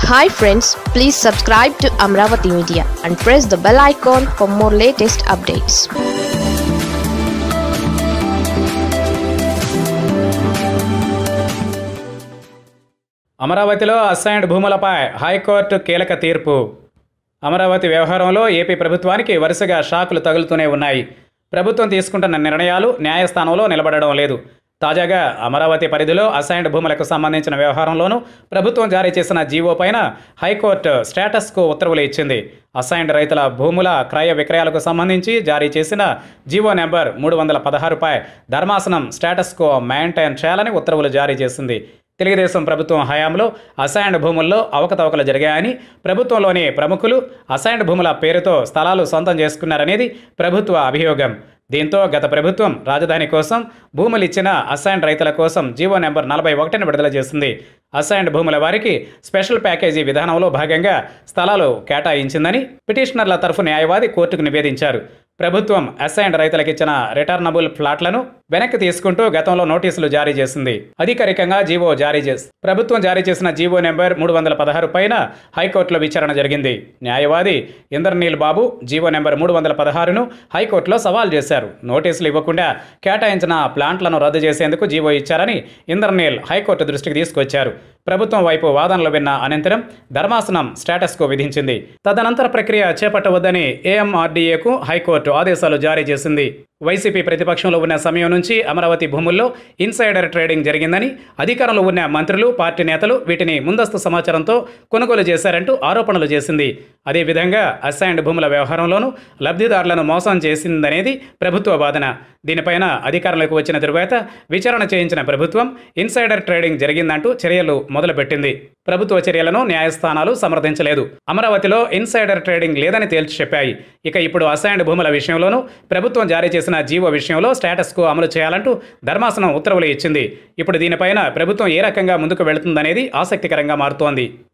hi friends please subscribe to Amaravati media and press the bell icon for more latest updates అమరావతిలో assigned భూములపై high court కీలక తీర్పు అమరావతి వ్యవహారంలో AP ప్రభుత్వానికి వరుసగా షాకులు తగులుతూనే ఉన్నాయి ప్రభుత్వం తీసుకుంటున్న నిర్ణయాలు న్యాయస్థానంలో నిలబడడం లేదు తాజాగా అమరావతి పరిధిలో అసైన్డ్ భూములకు సంబంధించిన వ్యవహారంలోనూ ప్రభుత్వం జారీ చేసిన జీవో పైన హైకోర్టు స్టేటస్కు ఉత్తర్వులు ఇచ్చింది అసైన్డ్ రైతుల భూముల క్రయ విక్రయాలకు సంబంధించి జారీ చేసిన జీవో నెంబర్ మూడు వందల పదహారుపై ధర్మాసనం స్టేటస్కో మెయింటైన్ చేయాలని ఉత్తర్వులు జారీ చేసింది తెలుగుదేశం ప్రభుత్వం హయాంలో అసైన్డ్ భూముల్లో అవకతవకలు జరిగాయని ప్రభుత్వంలోని ప్రముఖులు అసైన్డ్ భూముల పేరుతో స్థలాలు సొంతం చేసుకున్నారనేది ప్రభుత్వ అభియోగం దీంతో గత ప్రభుత్వం రాజధాని కోసం భూములు ఇచ్చిన అసైన్డ్ రైతుల కోసం జీవో నెంబర్ నలభై ఒకటిని విడుదల చేసింది అసైన్డ్ భూముల వారికి స్పెషల్ ప్యాకేజీ విధానంలో భాగంగా స్థలాలు కేటాయించిందని పిటిషనర్ల తరఫు న్యాయవాది కోర్టుకు నివేదించారు ప్రభుత్వం అసైన్డ్ రైతులకు ఇచ్చిన రిటర్నబుల్ ప్లాట్లను వెనక్కి తీసుకుంటూ గతంలో నోటీసులు జారీ చేసింది అధికారికంగా జీవో జారీ చేసి ప్రభుత్వం జారీ చేసిన జీవో నెంబర్ మూడు వందల పదహారు పైన హైకోర్టులో విచారణ జరిగింది న్యాయవాది ఇంద్రనీల్ బాబు జీవో నెంబర్ మూడు వందల పదహారును హైకోర్టులో సవాల్ చేశారు నోటీసులు ఇవ్వకుండా కేటాయించిన ప్లాంట్లను రద్దు చేసేందుకు జీవో ఇచ్చారని ఇంద్రనీల్ హైకోర్టు దృష్టికి తీసుకొచ్చారు ప్రభుత్వం వైపు వాదనలు విన్న అనంతరం ధర్మాసనం స్టేటస్కు విధించింది తదనంతర ప్రక్రియ చేపట్టవద్దని ఏఎంఆర్డీఏకు హైకోర్టు ఆదేశాలు జారీ చేసింది వైసీపీ ప్రతిపక్షంలో ఉన్న సమయం నుంచి అమరావతి భూముల్లో ఇన్సైడర్ ట్రేడింగ్ జరిగిందని అధికారంలో ఉన్న మంత్రులు పార్టీ నేతలు వీటిని ముందస్తు సమాచారంతో కొనుగోలు చేశారంటూ ఆరోపణలు చేసింది అదేవిధంగా అసైన్డ్ భూముల వ్యవహారంలోనూ లబ్ధిదారులను మోసం చేసిందనేది ప్రభుత్వ వాదన దీనిపైన అధికారంలోకి వచ్చిన తరువాత విచారణ చేయించిన ప్రభుత్వం ఇన్సైడర్ ట్రేడింగ్ జరిగిందంటూ చర్యలు మొదలుపెట్టింది ప్రభుత్వ చర్యలను న్యాయస్థానాలు సమర్థించలేదు అమరావతిలో ఇన్సైడర్ ట్రేడింగ్ లేదని తేల్చి చెప్పాయి ఇక ఇప్పుడు అసైన్డ్ భూముల విషయంలోనూ ప్రభుత్వం జారీ చేసిన జీవో విషయంలో స్టేటస్కు అమలు చేయాలంటూ ధర్మాసనం ఉత్తర్వులు ఇచ్చింది ఇప్పుడు దీనిపైన ప్రభుత్వం ఏ రకంగా ముందుకు వెళుతుందనేది ఆసక్తికరంగా మారుతోంది